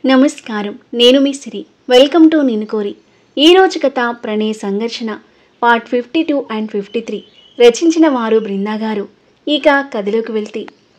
నమస్కారం నేను మీ సిరి welcome to నిన్ను కోరి ఈరోజు కథ ప్రణయ సంఘర్షణ part fifty two and fifty three రచించిన వారు బృందా గారు ఇక కథలోకి వెళ్తే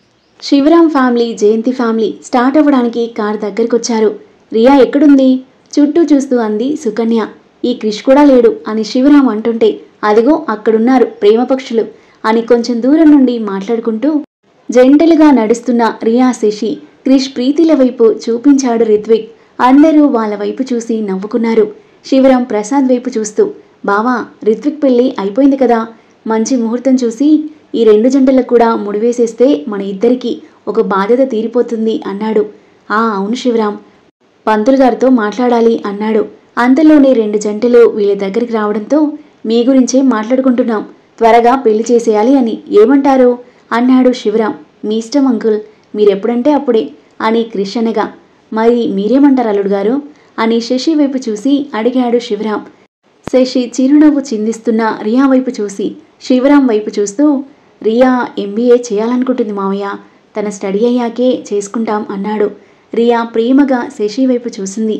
Shivram family Jayanthi family start అవ్వడానికి కార్ దగ్గరికి వచ్చారు రియా ఎక్కడుంది చుట్టూ చూస్తూ అంది సుకన్య ఈ క్రిష్ కూడా లేడు అని శివరాం అంటుంటే అదిగో అక్కడున్నారు ప్రేమ పక్షులు అని కొంచెం దూరం నుండి మాట్లాడుకుంటూ జంటలుగా నడుస్తున్న రియా శశి క్రిష్ ప్రీతిల వైపు చూపించాడు రిత్విక్ అందరూ వాళ్ళ వైపు చూసి నవ్వుకున్నారు శివరాం ప్రసాద్ వైపు చూస్తూ బావా రిత్విక్ పెళ్ళి అయిపోయింది కదా మంచి ముహూర్తం చూసి ఈ రెండు జంటలకు కూడా ముడివేసేస్తే మన ఇద్దరికి ఒక బాధ్యత తీరిపోతుంది అన్నాడు ఆ అవును శివరాం పంతులు గారితో మాట్లాడాలి అన్నాడు అంతలోనే రెండు జంటలు వీళ్ళ దగ్గరికి రావడంతో మీ గురించే మాట్లాడుకుంటున్నాం త్వరగా పెళ్లి చేసేయాలి అని ఏమంటారు అన్నాడు శివరాం మీ ఇష్టం అంకుల్ మీరెప్పుడంటే అప్పుడే అని క్రిష్ అనగా మరి మీరేమంటారు అల్లుడు గారు అని శశి వైపు చూసి అడిగాడు శివరాం శశి చిరునవ్వు చిందిస్తున్న రియా వైపు చూసి శివరాం వైపు చూస్తూ రియా ఎంబీఏ చేయాలనుకుంటుంది మావయ్య తన స్టడీ అయ్యాకే చేసుకుంటాం అన్నాడు రియా ప్రేమగా శశి వైపు చూసింది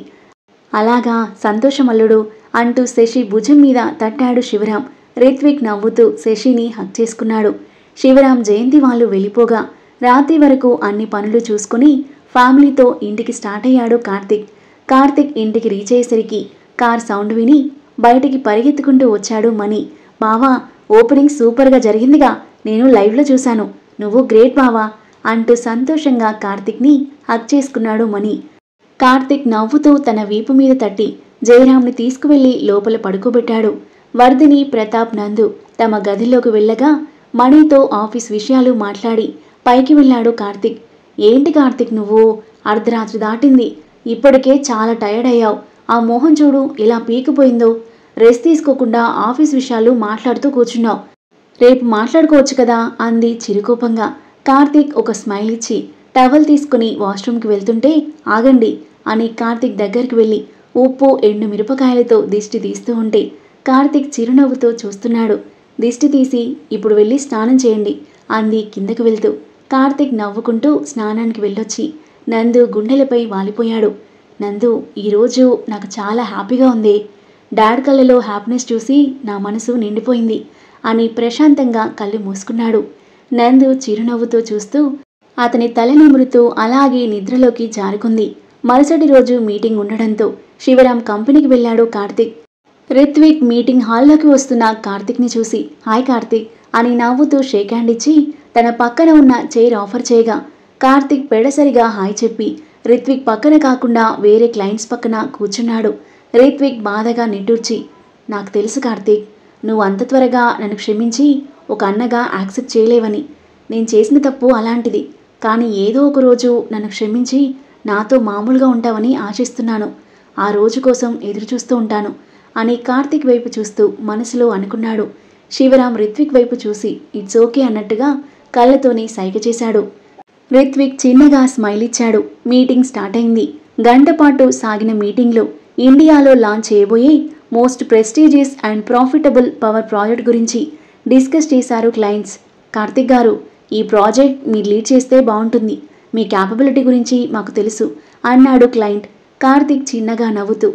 అలాగా సంతోషం అల్లుడు అంటూ శశి భుజం మీద తట్టాడు శివరాం రిత్విక్ నవ్వుతూ శశిని హక్ చేసుకున్నాడు శివరాం జయంతి వాళ్ళు వెళ్ళిపోగా రాత్రి వరకు అన్ని పనులు చూసుకుని ఫ్యామిలీతో ఇంటికి స్టార్ట్ అయ్యాడు కార్తిక్ కార్తిక్ ఇంటికి రీచ్ అయ్యేసరికి కార్ సౌండ్ విని బయటికి పరిగెత్తుకుంటూ వచ్చాడు మణి బావా ఓపెనింగ్ సూపర్గా జరిగిందిగా నేను లైవ్లో చూశాను నువ్వు గ్రేట్ బావా అంటూ సంతోషంగా కార్తిక్ని హక్ చేసుకున్నాడు మణి కార్తిక్ నవ్వుతూ తన వీపు మీద తట్టి జయరాంని తీసుకువెళ్లి లోపల పడుకోబెట్టాడు వర్ధిని ప్రతాప్ నందు తమ గదిలోకి వెళ్ళగా మణితో ఆఫీస్ విషయాలు మాట్లాడి పైకి వెళ్ళాడు కార్తిక్ ఏంటి కార్తిక్ నువ్వు అర్ధరాత్రి దాటింది ఇప్పటికే చాలా టైర్డ్ అయ్యావు ఆ మోహం చూడు ఇలా పీకిపోయిందో రెస్ట్ తీసుకోకుండా ఆఫీస్ విషయాలు మాట్లాడుతూ కూర్చున్నావు రేపు మాట్లాడుకోవచ్చు కదా అంది చిరుకోపంగా కార్తీక్ ఒక స్మైల్ ఇచ్చి టవల్ తీసుకుని వాష్రూమ్కి వెళ్తుంటే ఆగండి అని కార్తీక్ దగ్గరికి వెళ్ళి ఉప్పు ఎండు మిరపకాయలతో దిష్టి తీస్తూ ఉంటే కార్తీక్ చిరునవ్వుతో చూస్తున్నాడు దిష్టి తీసి ఇప్పుడు వెళ్ళి స్నానం చేయండి అంది కిందకు వెళ్తూ కార్తీక్ నవ్వుకుంటూ స్నానానికి వెళ్ళొచ్చి నందు గుండెలపై వాలిపోయాడు నందు ఈరోజు నాకు చాలా హ్యాపీగా ఉంది డాడ్ కళ్ళలో హ్యాపీనెస్ చూసి నా మనసు నిండిపోయింది అని ప్రశాంతంగా కళ్ళు మూసుకున్నాడు నందు చిరునవ్వుతో చూస్తూ అతని తల నిమురుతూ అలాగే నిద్రలోకి జారుకుంది మరుసటి రోజు మీటింగ్ ఉండడంతో శివరాం కంపెనీకి వెళ్ళాడు కార్తిక్ రిత్విక్ మీటింగ్ హాల్లోకి వస్తున్న కార్తిక్ని చూసి హాయ్ కార్తిక్ అని నవ్వుతూ షేక్ హ్యాండ్ ఇచ్చి తన పక్కన ఉన్న చైర్ ఆఫర్ చేయగా కార్తిక్ పెడసరిగా హాయ్ చెప్పి రిత్విక్ పక్కన కాకుండా వేరే క్లయింట్స్ పక్కన కూర్చున్నాడు రిత్విక్ బాధగా నిట్టూర్చి నాకు తెలుసు కార్తీక్ నువ్వు అంత త్వరగా నన్ను క్షమించి ఒక అన్నగా యాక్సెప్ట్ చేయలేవని నేను చేసిన తప్పు అలాంటిది కానీ ఏదో ఒక రోజు నన్ను క్షమించి నాతో మామూలుగా ఉంటావని ఆశిస్తున్నాను ఆ రోజు కోసం ఎదురు చూస్తూ ఉంటాను అని కార్తీక్ వైపు చూస్తూ మనసులో అనుకున్నాడు శివరాం రిత్విక్ వైపు చూసి ఇట్స్ ఓకే అన్నట్టుగా కళ్ళతోని సైగ చేశాడు రిత్విక్ చిన్నగా స్మైల్ ఇచ్చాడు మీటింగ్ స్టార్ట్ అయింది గంట పాటు సాగిన మీటింగ్లో ఇండియాలో లాంచ్ చేయబోయే most prestigious and profitable power project గురించి డిస్కస్ చేశారు క్లయింట్స్ కార్తిక్ గారు ఈ ప్రాజెక్ట్ మీరు లీడ్ చేస్తే బాగుంటుంది మీ క్యాపబిలిటీ గురించి మాకు తెలుసు అన్నాడు క్లయింట్ కార్తిక్ చిన్నగా నవ్వుతూ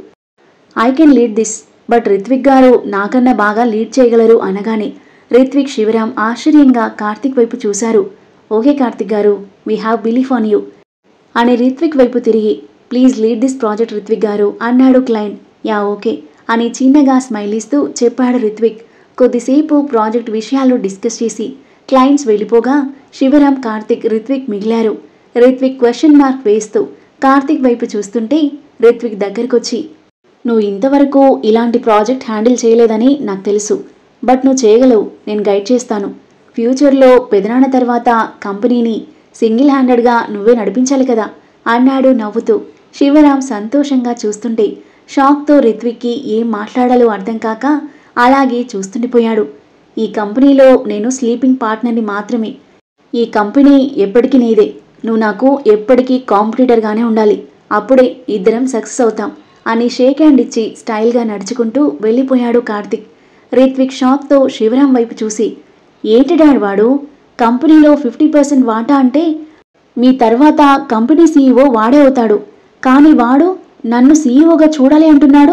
I can lead this but Rithvik garu నాకన్నా బాగా లీడ్ చేయగలరు అనగానే రిత్విక్ శివరాం ఆశ్చర్యంగా కార్తిక్ వైపు చూశారు okay Karthik garu we have belief on you అని రిత్విక్ వైపు తిరిగి please lead this project Rithvik garu అన్నాడు క్లయింట్ యా ఓకే అని చిన్నగా స్మైల్ ఇస్తూ చెప్పాడు రిత్విక్ కొద్దిసేపు ప్రాజెక్ట్ విషయాలు డిస్కస్ చేసి క్లయింట్స్ వెళ్ళిపోగా శివరాం కార్తిక్ రిత్విక్ మిగిలారు రిత్విక్ క్వశ్చన్ మార్క్ వేస్తూ కార్తిక్ వైపు చూస్తుంటే రిత్విక్ దగ్గరకొచ్చి నువ్వు ఇంతవరకు ఇలాంటి ప్రాజెక్ట్ హ్యాండిల్ చేయలేదని నాకు తెలుసు బట్ నువ్వు చేయగలవు నేను గైడ్ చేస్తాను ఫ్యూచర్లో పెదనాన్న తర్వాత కంపెనీని సింగిల్ హ్యాండెడ్గా నువ్వే నడిపించాలి కదా అన్నాడు నవ్వుతూ శివరాం సంతోషంగా చూస్తుంటే షాక్తో రిత్విక్కి ఏం మాట్లాడాలో అర్థం కాక అలాగే చూస్తుండిపోయాడు ఈ కంపెనీలో నేను స్లీపింగ్ పార్ట్నర్ని మాత్రమే ఈ కంపెనీ ఎప్పటికీ నీదే నువ్వు నాకు ఎప్పటికీ కాంపిటీటర్గానే ఉండాలి అప్పుడే ఇద్దరం సక్సెస్ అవుతాం అని షేక్ హ్యాండ్ ఇచ్చి స్టైల్గా నడుచుకుంటూ వెళ్ళిపోయాడు కార్తిక్ రిత్విక్ షాక్తో శివరాం వైపు చూసి ఏంటి డాడ్ వాడు కంపెనీలో ఫిఫ్టీ పర్సెంట్ వాటా అంటే మీ తర్వాత కంపెనీ సీఈఓ వాడే అవుతాడు కానీ వాడు నన్ను సీఈఓగా చూడాలి అంటున్నాడు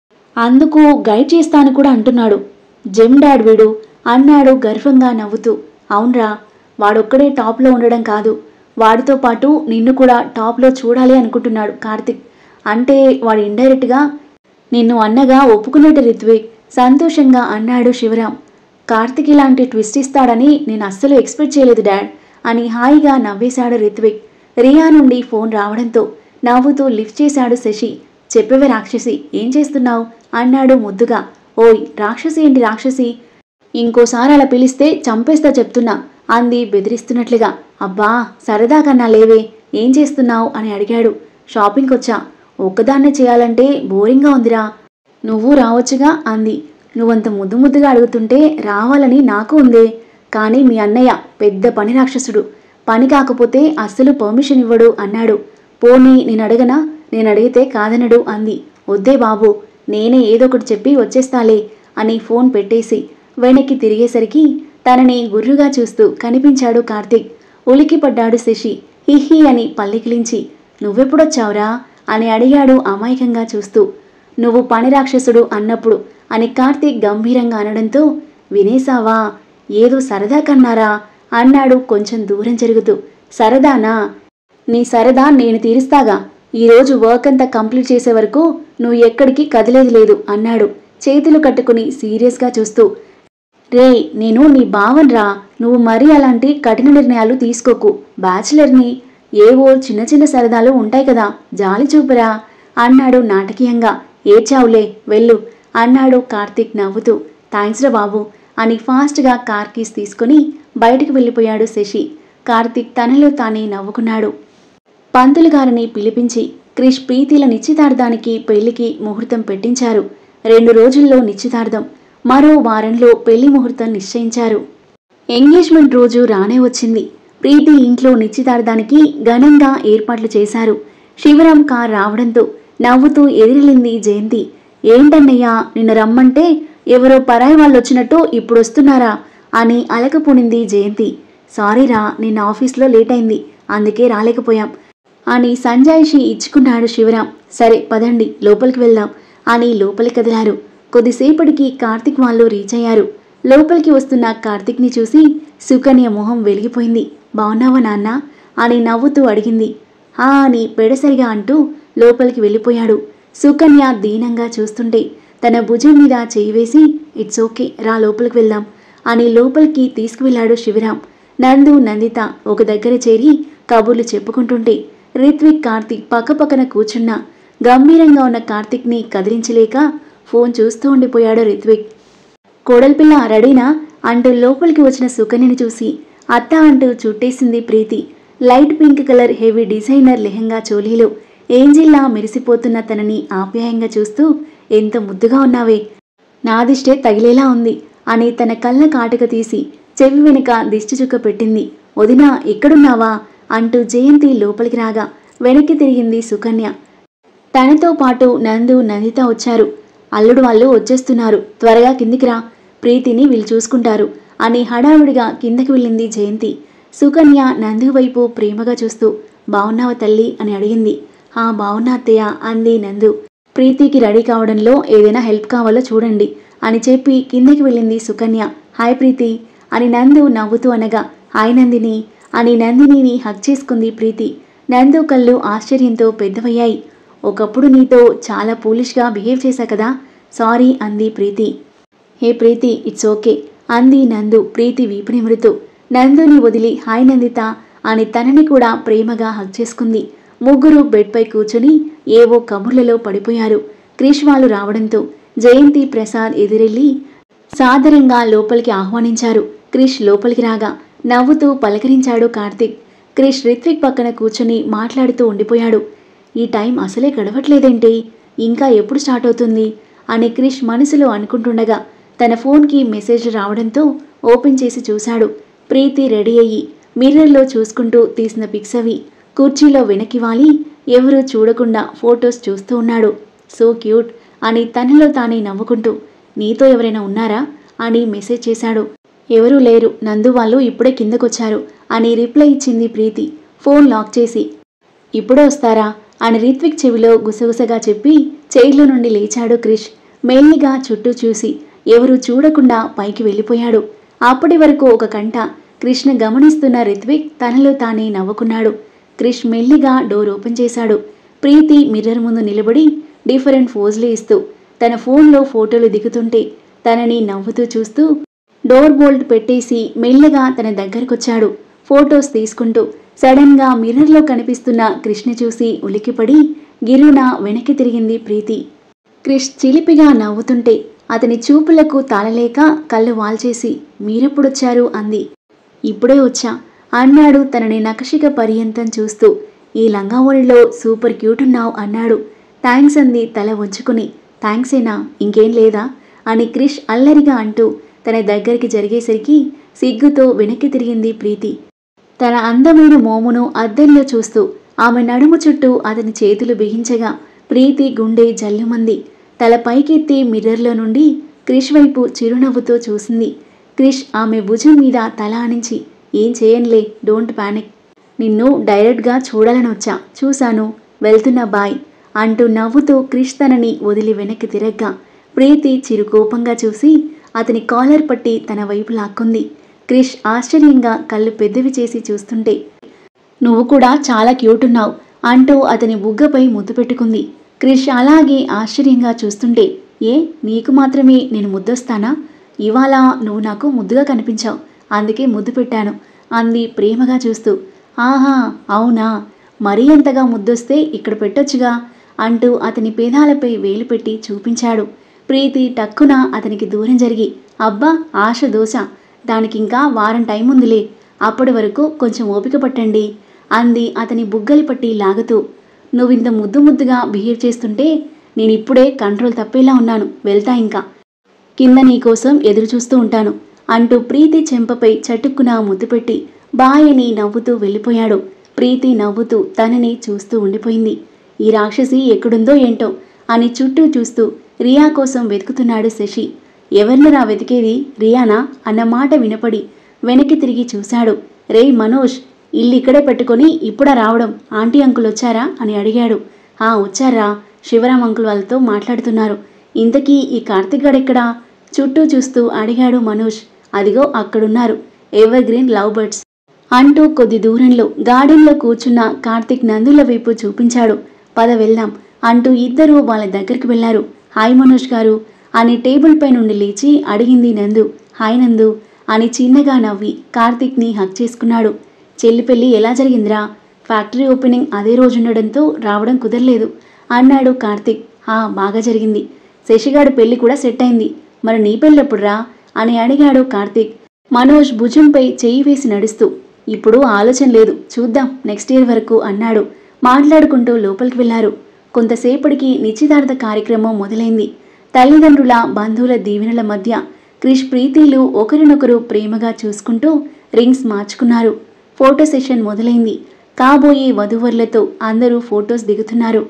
అందుకు గైడ్ చేస్తాను కూడా అంటున్నాడు జెమ్ డాడ్ వీడు అన్నాడు గర్వంగా నవ్వుతూ అవునరా వాడొక్కడే టాప్లో ఉండడం కాదు వాడితో పాటు నిన్ను కూడా టాప్లో చూడాలి అనుకుంటున్నాడు కార్తిక్ అంటే వాడు ఇండైరెక్ట్గా నిన్ను అన్నగా ఒప్పుకునేట రిత్విక్ సంతోషంగా అన్నాడు శివరాం కార్తిక్ ఇలాంటి ట్విస్ట్ ఇస్తాడని నేను అస్సలు ఎక్స్పెక్ట్ చేయలేదు డాడ్ అని హాయిగా నవ్వేశాడు రిత్విక్ రియా నుండి ఫోన్ రావడంతో నవ్వుతూ లిఫ్ట్ చేశాడు శశి చెప్పవే రాక్షసి ఏం చేస్తున్నావు అన్నాడు ముద్దుగా ఓయ్ రాక్షసి ఏంటి రాక్షసి ఇంకోసారి అలా పిలిస్తే చంపేస్తా చెప్తున్నా అంది బెదిరిస్తున్నట్లుగా అబ్బా సరదా కన్నా లేవే ఏం చేస్తున్నావు అని అడిగాడు షాపింగ్కి వచ్చా ఒక్కదాన్నే చేయాలంటే బోరింగ్గా ఉందిరా నువ్వు రావచ్చుగా అంది నువ్వంత ముద్దు ముద్దుగా అడుగుతుంటే రావాలని నాకు ఉందే కానీ మీ అన్నయ్య పెద్ద పని రాక్షసుడు పని కాకపోతే అస్సలు పర్మిషన్ ఇవ్వడు అన్నాడు పోనీ నేను అడగనా నేను అడిగితే కాదనడు అంది వద్దే బాబు నేనే ఏదో ఒకటి చెప్పి వచ్చేస్తాలే అని ఫోన్ పెట్టేసి వెనక్కి తిరిగేసరికి తనని గుర్రుగా చూస్తూ కనిపించాడు కార్తీక్ ఉలికిపడ్డాడు శశి హిహి అని పల్లికిలించి నువ్వెప్పుడొచ్చావురా అని అడిగాడు అమాయకంగా చూస్తూ నువ్వు పని రాక్షసుడు అన్నప్పుడు అని కార్తీక్ గంభీరంగా అనడంతో వినేసావా ఏదో సరదా కన్నారా అన్నాడు కొంచెం దూరం జరుగుతూ సరదానా నీ సరదా నేను తీరుస్తాగా ఈరోజు వర్క్ అంతా కంప్లీట్ చేసే వరకు నువ్వు ఎక్కడికి కదిలేది లేదు అన్నాడు చేతులు కట్టుకుని సీరియస్గా చూస్తూ రే నేను నీ భావన్రా నువ్వు మరీ అలాంటి కఠిన నిర్ణయాలు తీసుకోకు బ్యాచిలర్ని ఏవో చిన్న చిన్న సరదాలు ఉంటాయి కదా జాలి చూపురా అన్నాడు నాటకీయంగా ఏడ్చావులే వెళ్ళు అన్నాడు కార్తీక్ నవ్వుతూ థ్యాంక్స్ రా బాబు అని ఫాస్ట్గా కార్ కీస్ తీసుకుని బయటకు వెళ్ళిపోయాడు శశి కార్తీక్ తనలో తానే నవ్వుకున్నాడు పంతులు గారిని పిలిపించి క్రిష్ ప్రీతిల నిశ్చితార్థానికి పెళ్లికి ముహూర్తం పెట్టించారు రెండు రోజుల్లో నిశ్చితార్థం మరో వారంలో పెళ్లి ముహూర్తం నిశ్చయించారు ఎంగేజ్మెంట్ రోజు రానే వచ్చింది ప్రీతి ఇంట్లో నిశ్చితార్థానికి ఘనంగా ఏర్పాట్లు చేశారు శివరాం కార్ రావడంతో నవ్వుతూ ఎదిరిలింది జయంతి ఏంటన్నయ్యా నిన్న రమ్మంటే ఎవరో పరాయి వాళ్ళు వచ్చినట్టు ఇప్పుడు వస్తున్నారా అని అలకపోనింది జయంతి సారీరా నిన్న ఆఫీస్లో లేట్ అయింది అందుకే రాలేకపోయాం అని సంజాయిషి ఇచ్చుకున్నాడు శివరాం సరే పదండి లోపలికి వెళ్దాం అని లోపలికి కదిలారు కొద్దిసేపటికి కార్తిక్ వాళ్ళు రీచ్ అయ్యారు లోపలికి వస్తున్న కార్తిక్ని చూసి సుకన్య మొహం వెలిగిపోయింది బాగున్నావా నాన్న అని నవ్వుతూ అడిగింది హా అని పెడసరిగా అంటూ లోపలికి వెళ్ళిపోయాడు సుకన్య దీనంగా చూస్తుంటే తన భుజం మీద చేయి వేసి ఇట్స్ ఓకే రా లోపలికి వెళ్దాం అని లోపలికి తీసుకువెళ్ళాడు శివరాం నందు నందిత ఒక దగ్గర చేరి కబుర్లు చెప్పుకుంటుంటే రిత్విక్ కార్తిక్ పక్కపక్కన కూర్చున్న గంభీరంగా ఉన్న కార్తిక్ని కదిలించలేక ఫోన్ చూస్తూ ఉండిపోయాడు రిత్విక్ కోడల్పిల్ల రెడీనా అంటూ లోపలికి వచ్చిన సుకన్యని చూసి అత్త అంటూ చుట్టేసింది Preethi light pink colour heavy designer lehenga చోలీలో ఏంజిల్లా మెరిసిపోతున్న తనని ఆప్యాయంగా చూస్తూ ఎంత ముద్దుగా ఉన్నావే నాదిష్టే తగిలేలా ఉంది అని తన కళ్ళ కాటుక తీసి చెవి వెనుక దిష్టి చుక్క పెట్టింది వదినా ఎక్కడున్నావా అంటూ జయంతి లోపలికి రాగా వెనక్కి తిరిగింది సుకన్య తనతో పాటు నందు నందిత వచ్చారు అల్లుడు వాళ్ళు వచ్చేస్తున్నారు త్వరగా కిందికి రా ప్రీతిని వీళ్ళు చూసుకుంటారు అని హడావుడిగా కిందకి వెళ్ళింది జయంతి సుకన్య నందు వైపు ప్రేమగా చూస్తూ బావున్నావా తల్లి అని అడిగింది ఆ బావున్నా అత్తయ్య అంది నందు ప్రీతికి రెడీ కావడంలో ఏదైనా హెల్ప్ కావాలో చూడండి అని చెప్పి కిందకి వెళ్ళింది సుకన్య హాయ్ ప్రీతి అని నందు నవ్వుతూ అనగా హాయ్ నందిని అని నందినిని హక్ చేసుకుంది ప్రీతి నందు కళ్ళు ఆశ్చర్యంతో పెద్దవయ్యాయి ఒకప్పుడు నీతో చాలా పూలిష్గా బిహేవ్ చేశా కదా సారీ అంది ప్రీతి హే ప్రీతి ఇట్స్ ఓకే అంది నందు ప్రీతి వీపు నిమురుతూ నందుని వదిలి హాయ్ నందిత అని తనని కూడా ప్రేమగా హక్ చేసుకుంది ముగ్గురు బెడ్పై కూర్చుని ఏవో కబుర్లలో పడిపోయారు క్రిష్ వాళ్ళు రావడంతో జయంతి ప్రసాద్ ఎదురెళ్ళి సాదరంగా లోపలికి ఆహ్వానించారు క్రిష్ లోపలికి రాగా నవ్వుతూ పలకరించాడు కార్తిక్ క్రిష్ రిత్విక్ పక్కన కూర్చుని మాట్లాడుతూ ఉండిపోయాడు ఈ టైం అసలే గడవట్లేదేంటి ఇంకా ఎప్పుడు స్టార్ట్ అవుతుంది అని క్రిష్ మనసులో అనుకుంటుండగా తన ఫోన్కి మెసేజ్ రావడంతో ఓపెన్ చేసి చూశాడు ప్రీతి రెడీ అయ్యి మిర్రర్లో చూసుకుంటూ తీసిన పిక్స్ అవి కుర్చీలో వెనక్కి వాలి ఎవరూ చూడకుండా ఫొటోస్ చూస్తూ ఉన్నాడు సో క్యూట్ అని తనలో తానే నవ్వుకుంటూ నీతో ఎవరైనా ఉన్నారా అని మెసేజ్ చేశాడు ఎవరూ లేరు నందు వాళ్ళు ఇప్పుడే కిందకొచ్చారు అని రిప్లై ఇచ్చింది ప్రీతి ఫోన్ లాక్ చేసి ఇప్పుడే వస్తారా అని రిత్విక్ చెవిలో గుసగుసగా చెప్పి చైర్లో నుండి లేచాడు క్రిష్ మెల్లిగా చుట్టూ చూసి ఎవరూ చూడకుండా పైకి వెళ్ళిపోయాడు అప్పటి వరకు ఒక కంట కృష్ణ గమనిస్తున్న రిత్విక్ తనలో తానే నవ్వుకున్నాడు క్రిష్ మెల్లిగా డోర్ ఓపెన్ చేశాడు ప్రీతి మిర్రర్ ముందు నిలబడి డిఫరెంట్ ఫోజులు ఇస్తూ తన ఫోన్లో ఫోటోలు దిగుతుంటే తనని నవ్వుతూ చూస్తూ డోర్ బోల్ట్ పెట్టేసి మెల్లగా తన దగ్గరకొచ్చాడు ఫోటోస్ తీసుకుంటూ సడన్గా మిర్రర్లో కనిపిస్తున్న కృష్ణ చూసి ఉలిక్కిపడి గిరున వెనక్కి తిరిగింది ప్రీతి క్రిష్ చిలిపిగా నవ్వుతుంటే అతని చూపులకు తాళలేక కళ్ళు వాల్చేసి మీరెప్పుడొచ్చారు అంది ఇప్పుడే వచ్చా అన్నాడు తనని నకషిక పర్యంతం చూస్తూ ఈ లంగావోణిలో సూపర్ క్యూట్ ఉన్నావు అన్నాడు థ్యాంక్స్ అంది తల వంచుకుని థ్యాంక్సేనా ఇంకేం లేదా అని క్రిష్ అల్లరిగా అంటూ తన దగ్గరికి జరిగేసరికి సిగ్గుతో వెనక్కి తిరిగింది ప్రీతి తన అందమైన మోమును అద్దంలో చూస్తూ ఆమె నడుము చుట్టూ అతని చేతులు బిగించగా ప్రీతి గుండె జల్లుమంది తల పైకెత్తి మిర్రర్లో నుండి క్రిష్ వైపు చిరునవ్వుతో చూసింది క్రిష్ ఆమె భుజం మీద తల ఆనించి ఏం చేయనులే డోంట్ పానిక్ నిన్ను డైరెక్ట్గా చూడాలని వచ్చా చూశాను వెళ్తున్నా బాయ్ అంటూ నవ్వుతూ క్రిష్ తనని వదిలి వెనక్కి తిరగ్గా ప్రీతి చిరుకోపంగా చూసి అతని కాలర్ పట్టి తన వైపు లాక్కుంది క్రిష్ ఆశ్చర్యంగా కళ్ళు పెద్దవి చేసి చూస్తుంటే నువ్వు కూడా చాలా క్యూట్ ఉన్నావు అంటూ అతని బుగ్గపై ముద్దు పెట్టుకుంది క్రిష్ అలాగే ఆశ్చర్యంగా చూస్తుంటే ఏ నీకు మాత్రమే నేను ముద్దొస్తానా ఇవాళ నువ్వు నాకు ముద్దుగా కనిపించావు అందుకే ముద్దు పెట్టాను అంది ప్రేమగా చూస్తూ ఆహా అవునా మరీ అంతగా ముద్దొస్తే ఇక్కడ పెట్టొచ్చుగా అంటూ అతని పేదాలపై వేలు పెట్టి చూపించాడు ప్రీతి టక్కున అతనికి దూరం జరిగి అబ్బా ఆశ దోశ దానికింకా వారం టైం ఉందిలే అప్పటి వరకు కొంచెం ఓపిక పట్టండి అంది అతని బుగ్గలి పట్టి లాగుతూ నువ్వింత ముద్దు ముద్దుగా బిహేవ్ చేస్తుంటే నేను ఇప్పుడే కంట్రోల్ తప్పేలా ఉన్నాను వెళ్తా ఇంకా కింద నీకోసం ఎదురు చూస్తూ ఉంటాను అంటూ ప్రీతి చెంపపై చటుక్కున ముద్దు పెట్టి బాయని నవ్వుతూ వెళ్ళిపోయాడు ప్రీతి నవ్వుతూ తనని చూస్తూ ఉండిపోయింది ఈ రాక్షసి ఎక్కడుందో ఏంటో అని చుట్టూ చూస్తూ రియా కోసం వెతుకుతున్నాడు శశి ఎవరినరా వెతికేది రియానా అన్న మాట వినపడి వెనక్కి తిరిగి చూశాడు రేయ్ మనోజ్ ఇల్లు ఇక్కడే పెట్టుకొని ఇప్పుడా రావడం ఆంటీ అంకుల్ వచ్చారా అని అడిగాడు ఆ వచ్చారా శివరాం అంకుల్ వాళ్ళతో మాట్లాడుతున్నారు ఇంతకీ ఈ కార్తిక్ గడెక్కడా చుట్టూ చూస్తూ అడిగాడు మనోజ్ అదిగో అక్కడున్నారు ఎవర్ గ్రీన్ లవ్ బర్డ్స్ అంటూ కొద్ది దూరంలో గార్డెన్లో కూర్చున్న కార్తిక్ నందుల వైపు చూపించాడు పద వెళ్దాం అంటూ ఇద్దరూ వాళ్ళ దగ్గరికి వెళ్లారు హాయ్ మనోజ్ గారు అని టేబుల్ పై నుండి లేచి అడిగింది నందు హాయ్ నందు అని చిన్నగా నవ్వి కార్తిక్ని హక్ చేసుకున్నాడు చెల్లి పెళ్ళి ఎలా జరిగిందిరా ఫ్యాక్టరీ ఓపెనింగ్ అదే రోజు ఉండడంతో రావడం కుదరలేదు అన్నాడు కార్తిక్ హా బాగా జరిగింది శశిగాడు పెళ్లి కూడా సెట్ అయింది మరి నీ పెళ్ళెప్పుడురా అని అడిగాడు కార్తిక్ మనోజ్ భుజంపై చెయ్యి వేసి నడుస్తూ ఇప్పుడు ఆలోచన లేదు చూద్దాం నెక్స్ట్ ఇయర్ వరకు అన్నాడు మాట్లాడుకుంటూ లోపలికి వెళ్లారు కొంతసేపటికి నిశ్చితార్థ కార్యక్రమం మొదలైంది తల్లిదండ్రుల బంధువుల దీవెనల మధ్య క్రిష్ ప్రీతిలు ఒకరినొకరు ప్రేమగా చూసుకుంటూ రింగ్స్ మార్చుకున్నారు ఫోటో సెషన్ మొదలైంది కాబోయే వధూవరులతో అందరూ ఫొటోస్ దిగుతున్నారు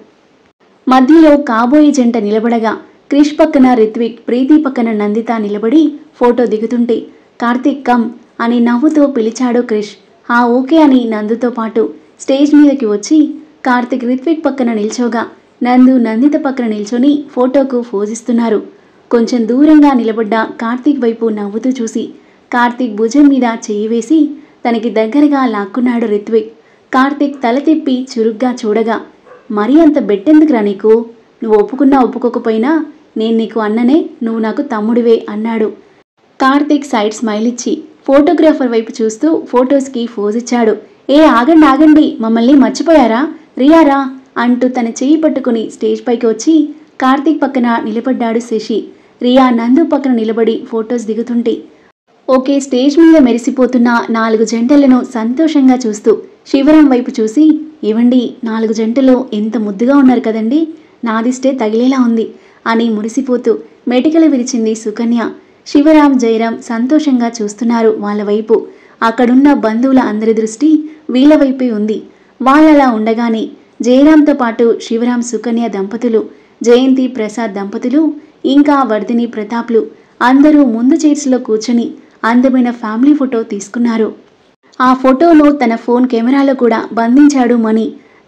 మధ్యలో కాబోయే జంట నిలబడగా క్రిష్ పక్కన రిత్విక్ ప్రీతి పక్కన నందిత నిలబడి ఫోటో దిగుతుంటే కార్తిక్ కమ్ అని నవ్వుతూ పిలిచాడు క్రిష్ ఆ ఓకే అని నందుతో పాటు స్టేజ్ మీదకి వచ్చి కార్తిక్ రిత్విక్ పక్కన నిల్చోగా నందు నందిత పక్కన నిల్చొని ఫోటోకు ఫోజిస్తున్నారు కొంచెం దూరంగా నిలబడ్డ కార్తీక్ వైపు నవ్వుతూ చూసి కార్తీక్ భుజం మీద చెయ్యి వేసి తనకి దగ్గరగా లాక్కున్నాడు రిత్విక్ కార్తీక్ తల తిప్పి చురుగ్గా చూడగా మరీ అంత బెట్టెందుకురా నీకు నువ్వు ఒప్పుకున్నా ఒప్పుకోకపోయినా నేను నీకు అన్ననే నువ్వు నాకు తమ్ముడివే అన్నాడు కార్తీక్ సైడ్ స్మైల్ ఇచ్చి ఫోటోగ్రాఫర్ వైపు చూస్తూ ఫొటోస్కి ఫోజ్ ఇచ్చాడు ఏ ఆగండి ఆగండి మమ్మల్ని మర్చిపోయారా రియారా అంటూ తన చెయ్యి పట్టుకుని స్టేజ్ పైకి వచ్చి కార్తీక్ పక్కన నిలబడ్డాడు శశి రియా నందు పక్కన నిలబడి ఫొటోస్ దిగుతుంటే ఒకే స్టేజ్ మీద మెరిసిపోతున్న నాలుగు జంటలను సంతోషంగా చూస్తూ శివరాం వైపు చూసి ఇవ్వండి నాలుగు జంటలు ఎంత ముద్దుగా ఉన్నారు కదండి నాదిష్టే తగిలేలా ఉంది అని మురిసిపోతూ మెటికలు విరిచింది సుకన్య శివరాం జయరాం సంతోషంగా చూస్తున్నారు వాళ్ళ వైపు అక్కడున్న బంధువుల అందరి దృష్టి వీళ్ళ వైపే ఉంది వాళ్ళలా ఉండగానే జయరాంతో పాటు శివరాం సుకన్య దంపతులు జయంతి ప్రసాద్ దంపతులు ఇంకా వర్ధిని ప్రతాప్లు అందరూ ముందు చైర్స్లో కూర్చొని అందమైన ఫ్యామిలీ ఫోటో తీసుకున్నారు ఆ ఫోటోను తన ఫోన్ కెమెరాలో కూడా బంధించాడు మణి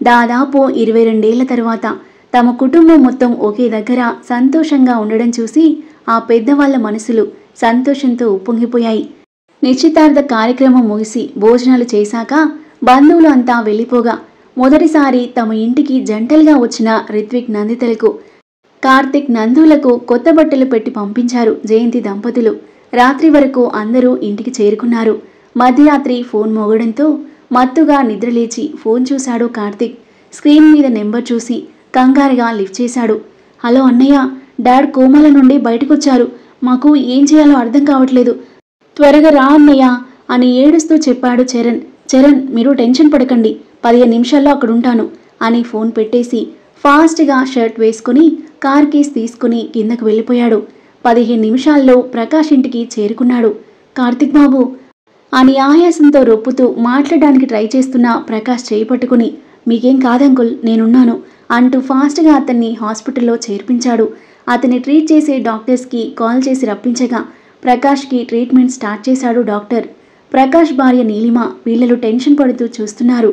దాదాపు ఇరవై రెండేళ్ల తర్వాత తమ కుటుంబం మొత్తం ఒకే దగ్గర సంతోషంగా ఉండడం చూసి ఆ పెద్దవాళ్ల మనసులు సంతోషంతో ఉప్పొంగిపోయాయి నిశ్చితార్థ కార్యక్రమం ముగిసి భోజనాలు చేశాక బంధువులు అంతా వెళ్ళిపోగా మొదటిసారి తమ ఇంటికి జంటలుగా వచ్చిన రిత్విక్ నందితలకు కార్తిక్ నందులకు కొత్త బట్టలు పెట్టి పంపించారు జయంతి దంపతులు రాత్రి వరకు అందరూ ఇంటికి చేరుకున్నారు మధ్యరాత్రి ఫోన్ మోగడంతో మత్తుగా నిద్రలేచి ఫోన్ చూశాడు కార్తిక్ స్క్రీన్ మీద నెంబర్ చూసి కంగారుగా లిఫ్ట్ చేశాడు హలో అన్నయ్య డాడ్ కోమాల నుండి బయటకొచ్చారు మాకు ఏం చేయాలో అర్థం కావట్లేదు త్వరగా రా అన్నయ్య అని ఏడుస్తూ చెప్పాడు చరణ్ చరణ్ మీరు టెన్షన్ పడకండి పదిహేను నిమిషాల్లో అక్కడ ఉంటాను అని ఫోన్ పెట్టేసి ఫాస్ట్గా షర్ట్ వేసుకుని కార్ కీస్ తీసుకుని కిందకు వెళ్ళిపోయాడు పదిహేను నిమిషాల్లో ప్రకాష్ ఇంటికి చేరుకున్నాడు కార్తిక్ బాబు అని ఆయాసంతో రొప్పుతూ మాట్లాడడానికి ట్రై చేస్తున్న ప్రకాష్ చేయి పట్టుకుని మీకేం కాదంకుల్ నేనున్నాను అంటూ ఫాస్ట్గా అతన్ని హాస్పిటల్లో చేర్పించాడు అతన్ని ట్రీట్ చేసే డాక్టర్స్కి కాల్ చేసి రప్పించగా ప్రకాష్కి ట్రీట్మెంట్ స్టార్ట్ చేశాడు డాక్టర్ ప్రకాష్ భార్య నీలిమ వీళ్ళలు టెన్షన్ పడుతూ చూస్తున్నారు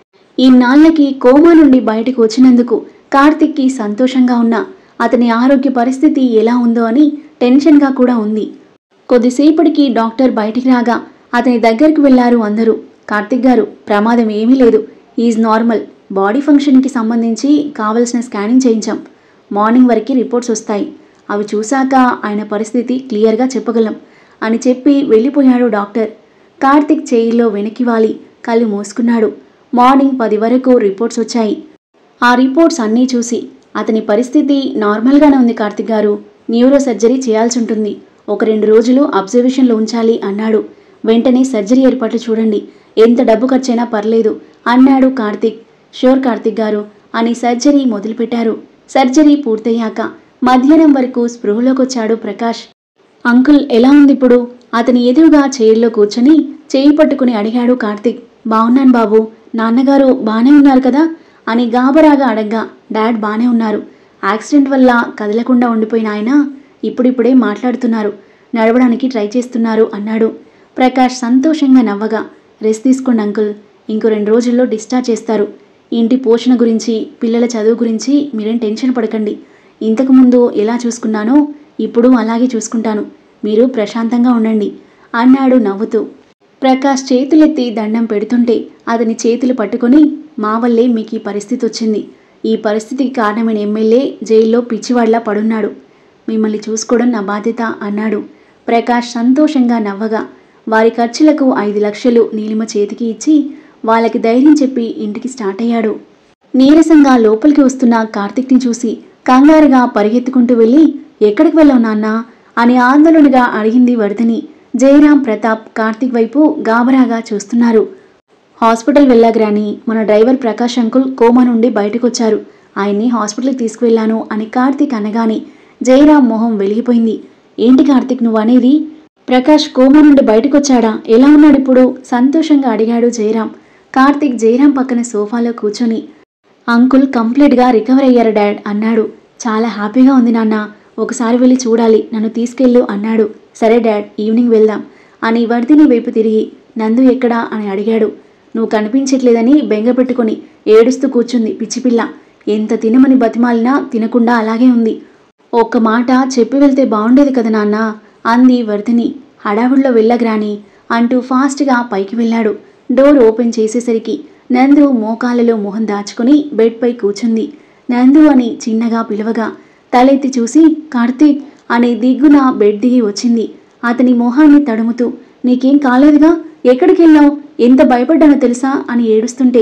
ఈ నాళ్ళకి కోమా నుండి బయటకు వచ్చినందుకు కార్తిక్కి సంతోషంగా ఉన్నా అతని ఆరోగ్య పరిస్థితి ఎలా ఉందో అని టెన్షన్గా కూడా ఉంది కొద్దిసేపటికి డాక్టర్ బయటికి రాగా అతని దగ్గరికి వెళ్లారు అందరూ కార్తిక్ గారు ప్రమాదం ఏమీ లేదు ఈజ్ నార్మల్ బాడీ ఫంక్షన్కి సంబంధించి కావలసిన స్కానింగ్ చేయించాం మార్నింగ్ వరకు రిపోర్ట్స్ వస్తాయి అవి చూశాక ఆయన పరిస్థితి క్లియర్గా చెప్పగలం అని చెప్పి వెళ్ళిపోయాడు డాక్టర్ కార్తిక్ చేయిలో వెనక్కి వాలి కళ్ళు మూసుకున్నాడు మార్నింగ్ పది వరకు రిపోర్ట్స్ వచ్చాయి ఆ రిపోర్ట్స్ అన్నీ చూసి అతని పరిస్థితి నార్మల్గానే ఉంది కార్తిక్ గారు న్యూరో సర్జరీ చేయాల్సి ఉంటుంది ఒక రెండు రోజులు అబ్జర్వేషన్లో ఉంచాలి అన్నాడు వెంటనే సర్జరీ ఏర్పాట్లు చూడండి ఎంత డబ్బు ఖర్చైనా పర్లేదు అన్నాడు కార్తిక్ షూర్ కార్తిక్ గారు అని సర్జరీ మొదలుపెట్టారు సర్జరీ పూర్తయ్యాక మధ్యాహ్నం వరకు స్పృహలోకి వచ్చాడు ప్రకాష్ అంకుల్ ఎలా ఉంది ఇప్పుడు అతని ఎదురుగా చైర్లో కూర్చొని చేయి పట్టుకుని అడిగాడు కార్తిక్ బాగున్నాను బాబు నాన్నగారు బానే ఉన్నారు కదా అని గాబరాగా అడగ్గా డాడ్ బానే ఉన్నారు యాక్సిడెంట్ వల్ల కదలకుండా ఉండిపోయిన ఆయన ఇప్పుడిప్పుడే మాట్లాడుతున్నారు నడవడానికి ట్రై చేస్తున్నారు అన్నాడు ప్రకాష్ సంతోషంగా నవ్వగా రెస్ట్ తీసుకోండి అంకుల్ ఇంకో రెండు రోజుల్లో డిశ్చార్జ్ చేస్తారు ఇంటి పోషణ గురించి పిల్లల చదువు గురించి మీరేం టెన్షన్ పడకండి ఇంతకుముందు ఎలా చూసుకున్నానో ఇప్పుడు అలాగే చూసుకుంటాను మీరు ప్రశాంతంగా ఉండండి అన్నాడు నవ్వుతూ ప్రకాష్ చేతులెత్తి దండం పెడుతుంటే అతని చేతులు పట్టుకొని మా వల్లే మీకు ఈ పరిస్థితి వచ్చింది ఈ పరిస్థితికి కారణమైన ఎమ్మెల్యే జైల్లో పిచ్చివాడ్లా పడున్నాడు మిమ్మల్ని చూసుకోవడం నా బాధ్యత అన్నాడు ప్రకాష్ సంతోషంగా నవ్వగా వారి ఖర్చులకు ఐదు లక్షలు నీలిమ చేతికి ఇచ్చి వాళ్ళకి ధైర్యం చెప్పి ఇంటికి స్టార్ట్ అయ్యాడు నీరసంగా లోపలికి వస్తున్న కార్తిక్ని చూసి కంగారుగా పరిగెత్తుకుంటూ వెళ్ళి ఎక్కడికి వెళ్ళావు నాన్న అని ఆందోళనగా అడిగింది వరదని జయరాం ప్రతాప్ కార్తిక్ వైపు గాబరాగా చూస్తున్నారు హాస్పిటల్ వెళ్ళాగ్రాని మన డ్రైవర్ ప్రకాష్ అంకుల్ కోమా నుండి బయటకొచ్చారు ఆయన్ని హాస్పిటల్కి తీసుకువెళ్ళాను అని కార్తిక్ అనగానే జయరాం మొహం వెలిగిపోయింది ఏంటి కార్తిక్ నువ్వు అనేది ప్రకాష్ కోమా నుండి బయటకొచ్చాడా ఎలా ఉన్నాడు ఇప్పుడు సంతోషంగా అడిగాడు జయరాం కార్తిక్ జయరాం పక్కన సోఫాలో కూర్చొని అంకుల్ కంప్లీట్గా రికవర్ అయ్యారు డాడ్ అన్నాడు చాలా హ్యాపీగా ఉంది నాన్న ఒకసారి వెళ్ళి చూడాలి నన్ను తీసుకెళ్ళు అన్నాడు సరే డాడ్ ఈవినింగ్ వెళ్దాం అని వర్ధిని వైపు తిరిగి నందు ఎక్కడా అని అడిగాడు నువ్వు కనిపించట్లేదని బెంగ పెట్టుకొని ఏడుస్తూ కూర్చుంది పిచ్చిపిల్ల ఎంత తినమని బతిమాలినా తినకుండా అలాగే ఉంది ఒక్క మాట చెప్పి వెళ్తే బాగుండేది కదా నాన్న అంది వర్ధిని హడావుడిలో వెళ్ళగ్రాని అంటూ ఫాస్ట్గా పైకి వెళ్ళాడు డోర్ ఓపెన్ చేసేసరికి నందు మోకాళ్ళలో మొహం దాచుకుని బెడ్పై కూర్చుంది నందు అని చిన్నగా పిలవగా తలెత్తి చూసి కార్తీక్ అని దిగ్గున బెడ్ దిగి వచ్చింది అతని మొహాన్ని తడుముతూ నీకేం కాలేదుగా ఎక్కడికి వెళ్ళావు ఎంత భయపడ్డానో తెలుసా అని ఏడుస్తుంటే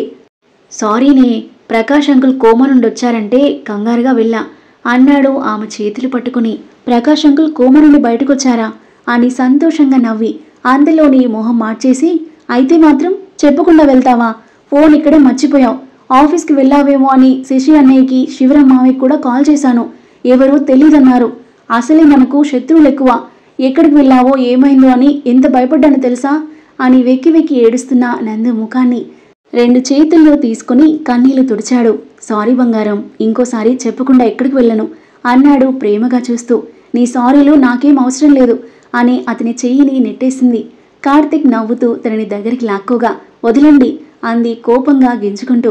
సారీనే ప్రకాష్ అంకుల్ కోమా నుండి వచ్చారంటే కంగారుగా వెళ్ళా అన్నాడు ఆమె చేతులు పట్టుకుని ప్రకాష్ అంకుల్ కోమా నుండి బయటకొచ్చారా అని సంతోషంగా నవ్వి అందులోని మొహం మార్చేసి అయితే మాత్రం చెప్పకుండా వెళ్తావా ఫోన్ ఇక్కడే మర్చిపోయావు ఆఫీస్కి వెళ్ళావేమో అని శశి అన్నయ్యకి శివరాం మావయ్యకి కూడా కాల్ చేశాను ఎవరో తెలీదన్నారు అసలే మనకు శత్రువులు ఎక్కువ ఎక్కడికి వెళ్ళావో ఏమైందో అని ఎంత భయపడ్డానో తెలుసా అని వెక్కి వెక్కి ఏడుస్తున్న నందు ముఖాన్ని రెండు చేతుల్లో తీసుకుని కన్నీళ్లు తుడిచాడు సారీ బంగారం ఇంకోసారి చెప్పకుండా ఎక్కడికి వెళ్ళను అన్నాడు ప్రేమగా చూస్తూ నీ సారీలు నాకేం అవసరం లేదు అని అతని చెయ్యిని నెట్టేసింది కార్తిక్ నవ్వుతూ తనని దగ్గరికి లాక్కోగా వదలండి అంది కోపంగా గింజుకుంటూ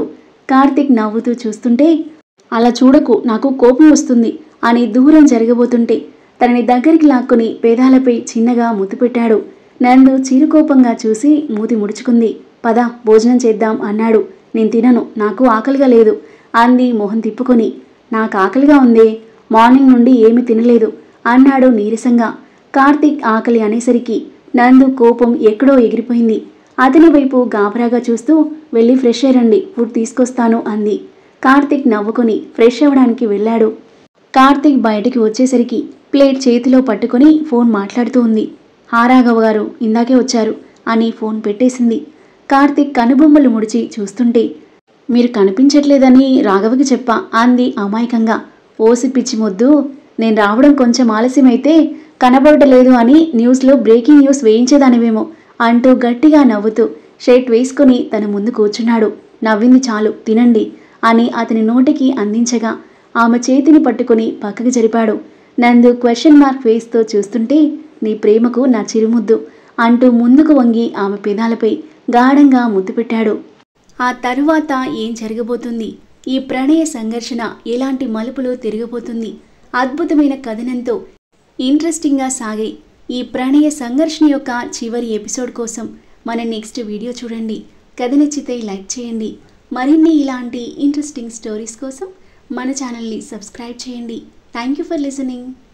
కార్తిక్ నవ్వుతూ చూస్తుంటే అలా చూడకు నాకు కోపం వస్తుంది అని దూరం జరగబోతుంటే తనని దగ్గరికి లాక్కుని పేదాలపై చిన్నగా ముద్దు పెట్టాడు నందు చిరుకోపంగా చూసి మూతి ముడుచుకుంది పద భోజనం చేద్దాం అన్నాడు నేను తినను నాకు ఆకలిగా లేదు అంది మొహం తిప్పుకొని నాకు ఆకలిగా ఉందే మార్నింగ్ నుండి ఏమీ తినలేదు అన్నాడు నీరసంగా కార్తీక్ ఆకలి అనేసరికి నందు కోపం ఎక్కడో ఎగిరిపోయింది అతని వైపు గాబరాగా చూస్తూ వెళ్ళి ఫ్రెష్ అయ్యండి ఫుడ్ తీసుకొస్తాను అంది కార్తీక్ నవ్వుకొని ఫ్రెష్ అవ్వడానికి వెళ్ళాడు కార్తీక్ బయటికి వచ్చేసరికి ప్లేట్ చేతిలో పట్టుకొని ఫోన్ మాట్లాడుతూ ఉంది హారాఘవ గారు ఇందాకే వచ్చారు అని ఫోన్ పెట్టేసింది కార్తీక్ కనుబొమ్మలు ముడిచి చూస్తుంటే మీరు కనిపించట్లేదని రాఘవకి చెప్పా అంది అమాయకంగా ఓసి పిచ్చి ముద్దు నేను రావడం కొంచెం ఆలస్యమైతే కనబడలేదు అని న్యూస్లో బ్రేకింగ్ న్యూస్ వేయించేదానివేమో అంటూ గట్టిగా నవ్వుతూ షర్ట్ వేసుకుని తన ముందు కూర్చున్నాడు నవ్వింది చాలు తినండి అని అతని నోటికి అందించగా ఆమె చేతిని పట్టుకుని పక్కకి జరిపాడు నందు క్వశ్చన్ మార్క్ వేస్తూ చూస్తుంటే నీ ప్రేమకు నా చిరుముద్దు అంటూ ముందుకు వంగి ఆమె పెదాలపై గాఢంగా ముద్దు పెట్టాడు ఆ తరువాత ఏం జరగబోతుంది ఈ ప్రణయ సంఘర్షణ ఎలాంటి మలుపులు తిరగబోతుంది అద్భుతమైన కథనంతో ఇంట్రెస్టింగ్గా సాగే ఈ ప్రణయ సంఘర్షణ యొక్క చివరి ఎపిసోడ్ కోసం మన నెక్స్ట్ వీడియో చూడండి కథ నచ్చితే లైక్ చేయండి మరిన్ని ఇలాంటి ఇంట్రెస్టింగ్ స్టోరీస్ కోసం మన ఛానల్ని సబ్స్క్రైబ్ చేయండి థ్యాంక్ యూ ఫర్ లిసనింగ్